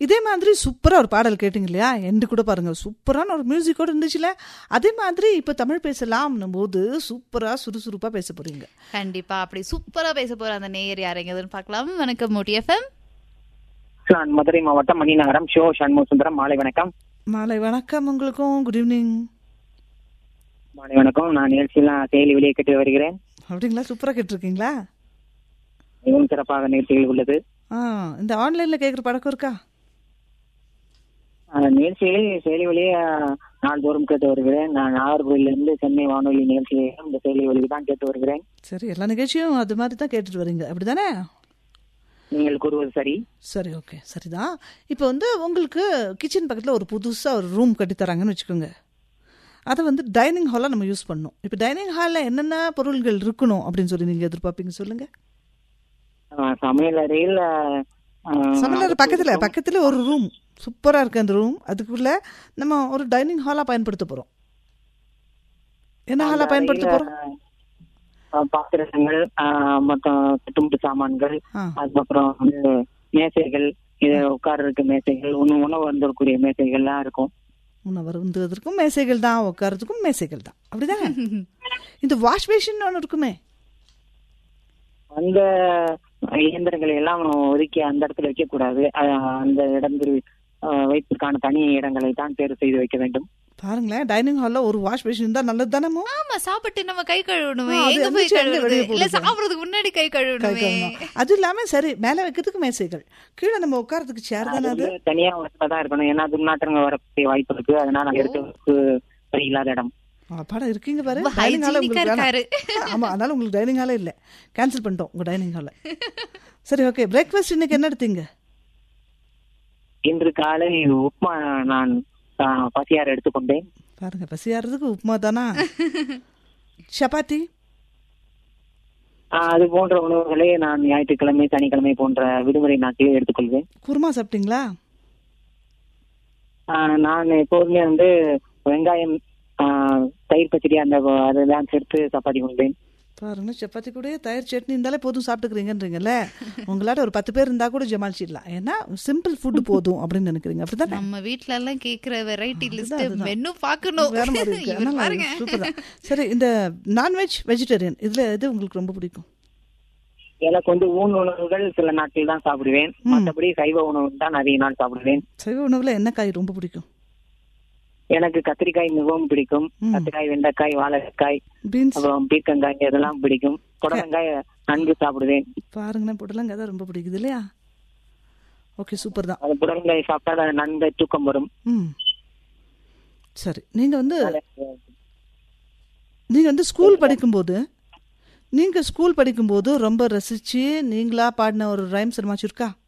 இதே மாதிரி சூப்பராக ஒரு பாடல் கேட்டிங்க இல்லையா எண்டு கூட பாருங்க சூப்பரான ஒரு மியூசிக்கோட இருந்துச்சுல அதே மாதிரி இப்போ தமிழ் பேசலாம்னும் போது சூப்பராக சுறுசுறுப்பாக பேச போறீங்க கண்டிப்பா அப்படி சூப்பரா பேச போற அந்த நேயர் யாரைங்கதுன்னு பார்க்கலாம் வணக்கம் மோட்டி எஃப்எம் நான் மதுரை மாவட்டம் மணிநகரம் ஷோ சண்முக சுந்தரம் மாலை வணக்கம் மாலை வணக்கம் உங்களுக்கும் குட் ஈவினிங் மாலை வணக்கம் நான் நிகழ்ச்சியெல்லாம் செயலி வெளியே கேட்டு வருகிறேன் அப்படிங்களா சூப்பராக கேட்டிருக்கீங்களா மிகவும் சிறப்பாக நிகழ்ச்சிகள் உள்ளது ஆ இந்த ஆன்லைனில் கேட்குற பழக்கம் இருக்கா ஆஹ் நிகழ்ச்சிகளை செயலி வழியே ஆஹ், நாள்தோறும் கேட்டு வருகிறேன் நான் நாகர்கோயிலிருந்து சென்னை வானொலி நிகழ்ச்சியையும் இந்த செயலி வழியை தான் கேட்டு வருகிறேன் சரி எல்லா நிகழ்ச்சியும் அது மாதிரி தான் கேட்டுட்டு வரீங்க அப்படிதானே நீங்கள் கூறுவது சரி சரி ஓகே சரிதான் இப்போ வந்து உங்களுக்கு கிச்சன் பக்கத்தில் ஒரு புதுசாக ஒரு ரூம் கட்டி தராங்கன்னு வச்சுக்கோங்க அதை வந்து டைனிங் ஹாலாக நம்ம யூஸ் பண்ணணும் இப்போ டைனிங் ஹாலில் என்னென்ன பொருள்கள் இருக்கணும் அப்படின்னு சொல்லி நீங்கள் எதிர்பார்ப்பீங்க சொல்லுங்கள் ஆஹ், சமையல் அறையில் ஆஹ், சமையலறை பக்கத்தில் பக்கத்தில் ஒரு ரூம் சூப்பராக இருக்குது அந்த ரூம் அதுக்குள்ளே நம்ம ஒரு டைனிங் ஹாலாக பயன்படுத்த போகிறோம் என்ன ஹாலாக பயன்படுத்த போகிறோம் ஆஹ், பாத்திரங்கள் ஆஹ், மொத்தம் துண்டு சாமான்கள் ஆ அதுக்கப்புறம் வந்து மேசைகள் இது உட்கார்றதுக்கு மேசைகள் உணவு உணவு வந்தக்கூடிய மேசைகள்லாம் இருக்கும் உணவு வருவதற்கும் மேசைகள் தான் உட்காரத்துக்கும் மேசைகள் தான் அப்படிதானே இந்த வாஷ் பேஷன் ஒன்று இருக்குமே அந்த இயந்திரங்களை எல்லாம் ஒதுக்கி அந்த இடத்துல வைக்க கூடாது அஹ் அந்த இடத்தில் அஹ், வைப்பதற்கான தனி இடங்களை தான் தேர்வு செய்து வைக்க வேண்டும் பாருங்களேன் டைனிங் ஹாலில் ஒரு வாஷ் பேஷன் இருந்தால் நல்லது தானே ஆமா சாப்பிட்டு நம்ம கை கழுவணுமே ஆ, அது எங்க போய் எந்திரிச்சு எங்க கழுவுறது வெளிய இல்ல போடுறது? சாப்பிடுறதுக்கு முன்னாடி கை கழுவணுமே அது இல்லாமல் சரி மேலே வைக்கிறதுக்கு மேசைகள் கீழே நம்ம உட்காரத்துக்கு சேர் தானே அது அது தனியா தான் இருக்கணும் ஏன்னா துர்நாற்றங்கள் வரக்கூடிய வாய்ப்பு இருக்கு அதனால அங்க இருக்கிறதுக்கு சரி இல்லாத இடம் படம் இருக்கீங்க பாரு ரொம்ப டைனிங் ஹாலில் hygienic-ஆ உங்களுக்கு இருக்காரு. வேணாம் ஆமாம் அதனால உங்களுக்கு டைனிங் ஹாலே இல்லை கேன்சல் பண்ணிட்டோம் உங்கள் டைனிங் ஹாலை சரி ஓகே பிரேக்ஃபாஸ்ட் இன்னைக்கு என்ன எடுத்தீங்க இன்று காலை உப்மா நான் அஹ், பசியார் எடுத்துக்கொண்டேன் பாருங்க பசியாடுறதுக்கு உப்புமா தானா சப்பாத்தி அஹ், அது போன்ற உணவுகளை நான் ஞாயிற்றுக்கிழமை சனிக்கிழமை போன்ற விடுமுறை நாட்களில் எடுத்துக்கொள்வேன் குருமா சாப்பிட்டீங்களா ஆஹ் நான் எப்போதுமே வந்து வெங்காயம் ஆஹ் தயிர் பச்சடி அந்த அதெல்லாம் சேர்த்து சப்பாத்தி கொண்டேன் பாருங்க சப்பாத்தி கூட தயிர் சட்னி இருந்தாலே போதும் சாப்பிட்டுக்கிறீங்கன்றீங்கல்ல உங்களாட்ட ஒரு பத்து பேர் இருந்தா கூட ஜமாளிச்சிடலாம் ஏன்னா சிம்பிள் ஃபுட் போதும் அப்படின்னு நினைக்கிறீங்க அப்படிதானே நம்ம வீட்ல எல்லாம் கேக்குற வெரைட்டி லிஸ்ட் அதுதான். மெனு பாக்கணும் வேற மாதிரி இருக்கு இவர் அதனால பாருங்க சூப்பர் தான் சரி இந்த நான்வெஜ் வெஜிடேரியன் இதுல எது உங்களுக்கு ரொம்ப பிடிக்கும் எனக்கு வந்து ஊன் உணவுகள் சில நாட்கள் தான் சாப்பிடுவேன் மற்றபடி சைவ உணவு தான் அதிக நாள் சாப்பிடுவேன் சைவ உணவுல என்ன காய் ரொம்ப பிடிக்கும் எனக்கு கத்திரிக்காய் மிகவும் பிடிக்கும் கத்திரிக்காய் வெண்டைக்காய் வாழைக்காய் பீன்ஸ் அப்புறம் பீர்க்கங்காய் இதெல்லாம் பிடிக்கும் புடலங்காய் நன்கு சாப்பிடுவேன் பாருங்களேன் புடலங்காய் தான் ரொம்ப பிடிக்குது இல்லையா ஓகே சூப்பர் தான் அது புடலங்காய் சாப்பிட்டா அது நன்கு தூக்கம் வரும் ம் சரி நீங்க வந்து நீங்க வந்து ஸ்கூல் படிக்கும்போது நீங்க ஸ்கூல் படிக்கும்போது ரொம்ப ரசிச்சு நீங்களா பாடின ஒரு ரைம்ஸ் என்னமாச்சும் இருக்கா